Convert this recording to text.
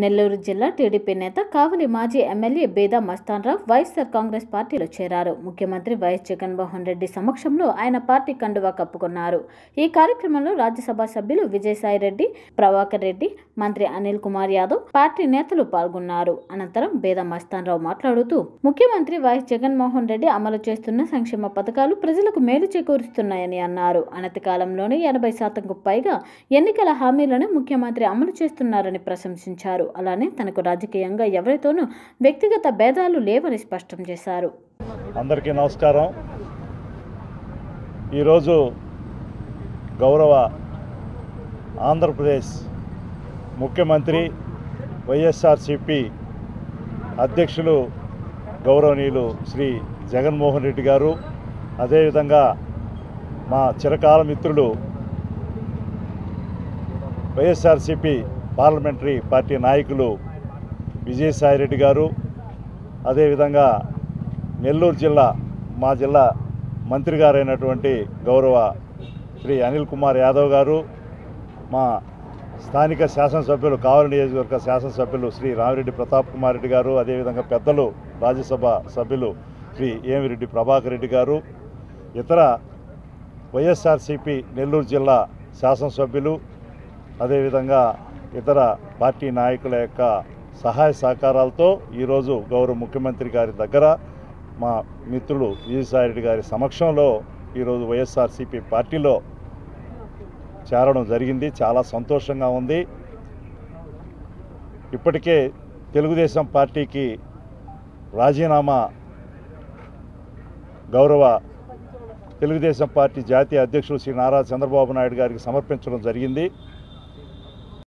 నెల్లూరు జిల్లా టీడీపీ నేత కావలి మాజీ ఎమ్మెల్యే బేదా మస్తాన్రావు వైఎస్ఆర్ కాంగ్రెస్ పార్టీలో చేరారు ముఖ్యమంత్రి వైఎస్ జగన్మోహన్ రెడ్డి సమక్షంలో ఆయన పార్టీ కండువా కప్పుకున్నారు ఈ కార్యక్రమంలో రాజ్యసభ సభ్యులు విజయసాయిరెడ్డి ప్రభాకర్ రెడ్డి మంత్రి అనిల్ కుమార్ యాదవ్ పార్టీ నేతలు పాల్గొన్నారు అనంతరం బేదా మస్తాన్రావు మాట్లాడుతూ ముఖ్యమంత్రి వైఎస్ జగన్మోహన్ రెడ్డి అమలు చేస్తున్న సంక్షేమ పథకాలు ప్రజలకు మేలు చేకూరుస్తున్నాయని అన్నారు అనతి కాలంలోనే ఎనభై శాతంకు పైగా ఎన్నికల హామీలను ముఖ్యమంత్రి అమలు చేస్తున్నారని ప్రశంసించారు అలానే తనకు రాజకీయంగా ఎవరితోనూ వ్యక్తిగత భేదాలు లేవని స్పష్టం చేశారు అందరికీ నమస్కారం ఈరోజు గౌరవ ఆంధ్రప్రదేశ్ ముఖ్యమంత్రి వైఎస్ఆర్సిపి అధ్యక్షులు గౌరవనీయులు శ్రీ జగన్మోహన్ రెడ్డి గారు అదేవిధంగా మా చిరకాల మిత్రులు వైఎస్ఆర్సిపి పార్లమెంటరీ పార్టీ నాయకులు విజయసాయిరెడ్డి గారు అదేవిధంగా నెల్లూరు జిల్లా మా జిల్లా మంత్రి గారైనటువంటి గౌరవ శ్రీ అనిల్ కుమార్ యాదవ్ గారు మా స్థానిక శాసనసభ్యులు కావలి నియోజకవర్గ శాసనసభ్యులు శ్రీ రామిరెడ్డి ప్రతాప్ కుమార్ రెడ్డి గారు అదేవిధంగా పెద్దలు రాజ్యసభ సభ్యులు శ్రీ ఏమిరెడ్డి ప్రభాకర్ రెడ్డి గారు ఇతర వైఎస్ఆర్సిపి నెల్లూరు జిల్లా శాసనసభ్యులు అదేవిధంగా ఇతర పార్టీ నాయకుల యొక్క సహాయ సహకారాలతో ఈరోజు గౌరవ ముఖ్యమంత్రి గారి దగ్గర మా మిత్రులు విజయసాయిరెడ్డి గారి సమక్షంలో ఈరోజు వైఎస్ఆర్సీపీ పార్టీలో చేరడం జరిగింది చాలా సంతోషంగా ఉంది ఇప్పటికే తెలుగుదేశం పార్టీకి రాజీనామా గౌరవ తెలుగుదేశం పార్టీ జాతీయ అధ్యక్షులు శ్రీ నారా చంద్రబాబు నాయుడు గారికి సమర్పించడం జరిగింది